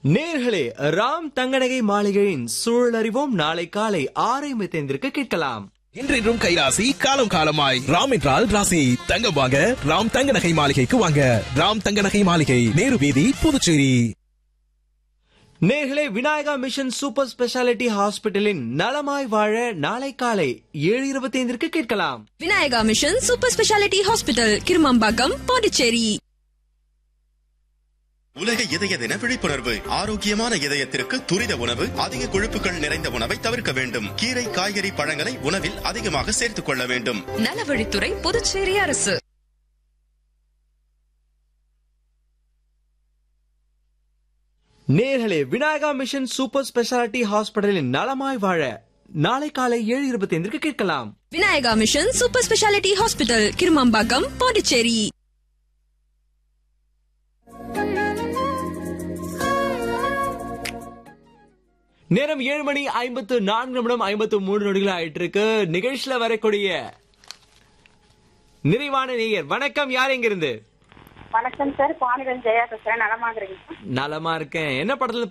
நேர்களே ராம் தங்கநகை மாளிகையின் சூழல் அறிவோம் நாளை காலை ஆறு ஐம்பத்தைந்திற்கு கேட்கலாம் இன்றைக்கும் கைராசி காலம் காலமாய் ராம் என்றால் ராசி தங்கம் வாங்க ராம் தங்க நகை மாளிகைக்கு வாங்க ராம் தங்க நகை மாளிகை நேரு வீதி புதுச்சேரி நேர்களே விநாயகா மிஷன் சூப்பர் ஸ்பெஷாலிட்டி ஹாஸ்பிட்டலின் நலமாய் வாழ நாளை காலை ஏழு இருபத்தி ஐந்திற்கு கேட்கலாம் Vinayaka mission super speciality hospital Kirumampakkam Pondicherry உலக இதய தின விழிப்புணர்வு ஆரோக்கியமான இதயத்திற்கு துரித உணவு அதிக கொழுப்புகள் நிறைந்த உணவை தவிர்க்க வேண்டும் கீரை காய்கறி பழங்களை உணவில் அதிகமாக சேர்த்துக் கொள்ள வேண்டும் நலவழித்துறை புதுச்சேரி அரசு நேர்களே விநாயகா மிஷன் சூப்பர் ஸ்பெஷாலிட்டி ஹாஸ்பிட்டலின் நலமாய் வாழ நாளை காலை ஏழு இருபத்தி ஐந்திற்கு கேட்கலாம் Vinayaka mission super speciality hospital Kirumampakkam Pondicherry நேரம் ஏழு மணி ஐம்பத்து நான்கு நிமிடம் ஐம்பத்து மூணு நொடிகள் ஆயிட்டு இருக்கு நிகழ்ச்சியில வரக்கூடிய நிறைவான நேயர் வணக்கம் யார் எங்க இருந்து வணக்கம் சார் பாண்டியன் ஜெயா பேசுறேன் நலமா இருக்கிறீங்க நலமா இருக்கேன் என்ன படத்துல